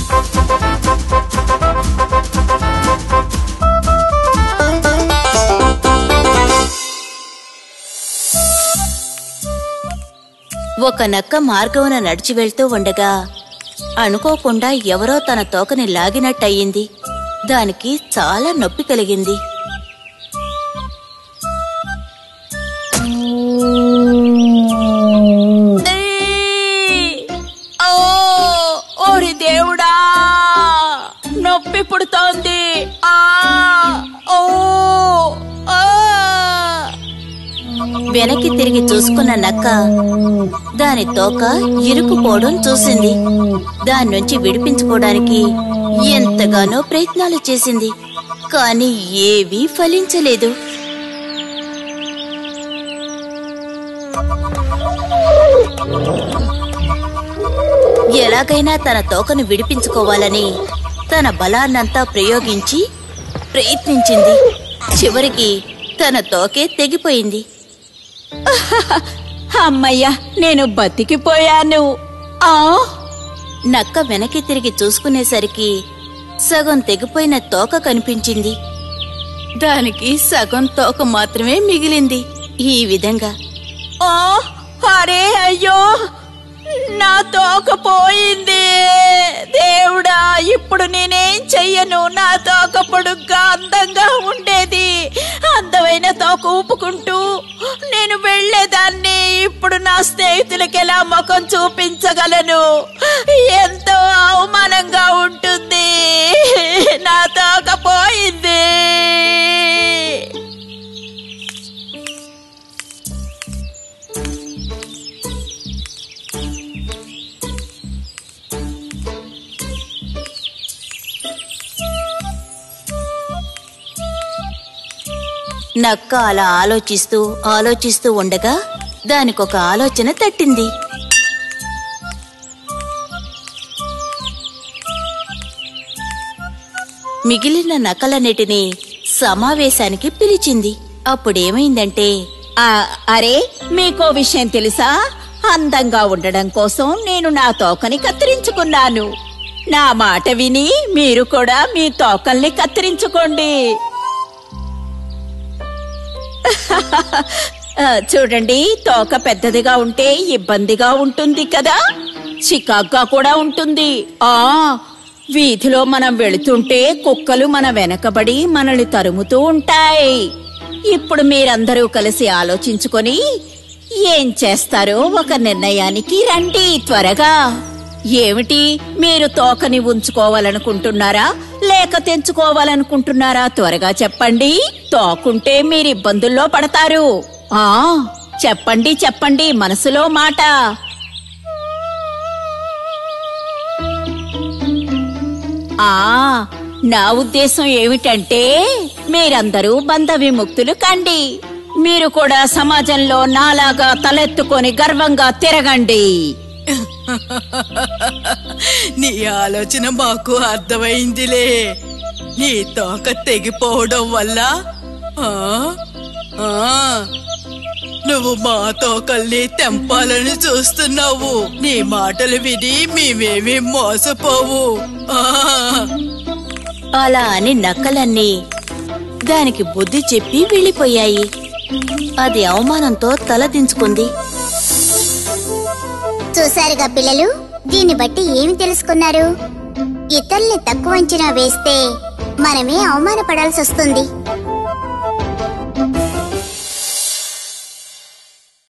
ఒక నక్క మార్గమున నడిచి వెళ్తూ ఉండగా అనుకోకుండా ఎవరో తన తోకని లాగినట్టయింది దానికి చాలా నొప్పి కలిగింది ఓ ఓరి దేవుడా నొప్పి పుడుతోంది ఆ ఓ ఆ వెనక్కి తిరిగి చూసుకున్న నక్క దాని తోక ఇరుకుపోవడం చూసింది దాని నుంచి విడిపించుకోవడానికి ఎంతగానో ప్రయత్నాలు చేసింది కాని ఏవీ ఫలించలేదు ఎలాగైనా తన తోకను విడిపించుకోవాలని తన బలాన్నంతా ప్రయోగించి ప్రయత్నించింది చివరికి తన తోకే తెగిపోయింది అమ్మయ్యా నేను బతికిపోయాను ఆ నక్క వెనక్కి తిరిగి చూసుకునేసరికి సగం తెగిపోయిన తోక కనిపించింది దానికి సగం తోక మాత్రమే మిగిలింది ఈ విధంగా ఓ అరే అయ్యో నా తోక పోయింది దేవుడా ఇప్పుడు నేనేం చెయ్యను నా తోక పొడుగ్గా అందంగా ఉండేది అందమైన తోక ఊపుకుంటూ నేను వెళ్ళేదాన్ని ఇప్పుడు నా స్నేహితులకి ఎలా ముఖం చూపించగలను ఎంతో అవమానంగా ఉంటుంది నా తోక పోయింది నక్క అలా ఆలోచిస్తూ ఆలోచిస్తూ ఉండగా దానికొక ఆలోచన తట్టింది మిగిలిన నక్కలన్నిటినీ సమావేశానికి పిలిచింది అప్పుడేమైందంటే ఆ, అరే మీకో విషయం తెలుసా అందంగా ఉండడం కోసం నేను నా తోకని కత్తిరించుకున్నాను నా మాట విని మీరు కూడా మీ తోకల్ని కత్తిరించుకోండి ఆ, చూడండి తోక పెద్దదిగా ఉంటే ఇబ్బందిగా ఉంటుంది కదా చికాగ్గా కూడా ఉంటుంది ఆ వీధిలో మనం వెళుతుంటే కుక్కలు మన వెనకబడి మనల్ని తరుముతూ ఉంటాయి ఇప్పుడు మీరందరూ కలిసి ఆలోచించుకొని ఏం చేస్తారో ఒక నిర్ణయానికి రండి త్వరగా ఏమిటి మీరు తోకని ఉంచుకోవాలనుకుంటున్నారా లేక తెంచుకోవాలనుకుంటున్నారా త్వరగా చెప్పండి తోకుంటే మీరు ఇబ్బందుల్లో పడతారు ఆ చెప్పండి చెప్పండి మనసులో మాట ఆ నా ఉద్దేశం ఏమిటంటే మీరందరూ బంధ విముక్తులు కండి మీరు కూడా సమాజంలో నాలాగా తలెత్తుకొని గర్వంగా తిరగండి నీ ఆలోచన మాకు అర్థమైందిలే నీ తోక తెగిపోవడం వల్ల ఆ ఆ నువ్వు మా తోకల్ని తెంపాలని చూస్తున్నావు నీ మాటలు విని మేమేమీ మోసపోవు ఆ అలా అని నక్కలన్నీ దానికి బుద్ధి చెప్పి వెళ్ళిపోయాయి అది అవమానంతో తలదించుకుంది చూశారుగా పిల్లలు దీన్ని బట్టి ఏమి తెలుసుకున్నారు ఇతరుల్ని తక్కువ అంచనా వేస్తే మనమే అవమానపడాల్సి వస్తుంది